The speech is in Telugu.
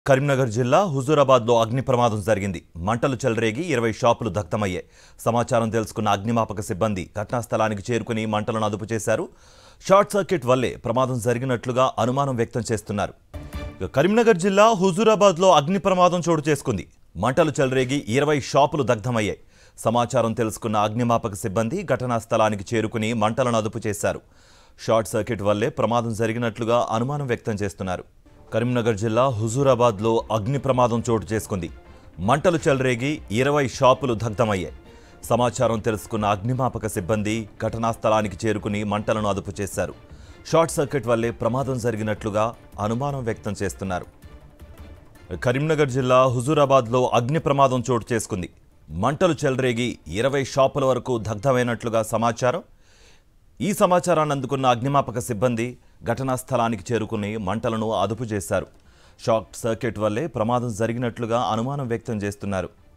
కరీంనగర్ జిల్లా హుజూరాబాద్లో అగ్ని ప్రమాదం జరిగింది మంటలు చెలరేగి ఇరవై షాపులు దగ్ధమయ్యాయి సమాచారం తెలుసుకున్న అగ్నిమాపక సిబ్బంది ఘటనా స్థలానికి చేరుకుని మంటలను అదుపు చేశారు షార్ట్ సర్క్యూట్ వల్లే ప్రమాదం జరిగినట్లుగా అనుమానం వ్యక్తం చేస్తున్నారు ఇక కరీంనగర్ జిల్లా హుజూరాబాద్లో అగ్ని ప్రమాదం చోటు చేసుకుంది మంటలు చెలరేగి ఇరవై షాపులు దగ్ధమయ్యాయి సమాచారం తెలుసుకున్న అగ్నిమాపక సిబ్బంది ఘటనా స్థలానికి చేరుకుని మంటలను అదుపు చేశారు షార్ట్ సర్క్యూట్ వల్లే ప్రమాదం జరిగినట్లుగా అనుమానం వ్యక్తం చేస్తున్నారు కరీంనగర్ జిల్లా హుజూరాబాద్లో అగ్ని ప్రమాదం చోటు చేసుకుంది మంటలు చెలరేగి ఇరవై షాపులు దగ్ధమయ్యాయి సమాచారం తెలుసుకున్న అగ్నిమాపక సిబ్బంది ఘటనా స్థలానికి చేరుకుని మంటలను అదుపు చేశారు షార్ట్ సర్క్యూట్ వల్లే ప్రమాదం జరిగినట్లుగా అనుమానం వ్యక్తం చేస్తున్నారు కరీంనగర్ జిల్లా హుజూరాబాద్లో అగ్ని ప్రమాదం చోటు చేసుకుంది మంటలు చెలరేగి ఇరవై షాపుల వరకు దగ్ధమైనట్లుగా సమాచారం ఈ సమాచారాన్ని అందుకున్న అగ్నిమాపక సిబ్బంది ఘటనా స్థలానికి చేరుకుని మంటలను అదుపు చేశారు షార్ట్ సర్క్యూట్ వల్లే ప్రమాదం జరిగినట్లుగా అనుమానం వ్యక్తం చేస్తున్నారు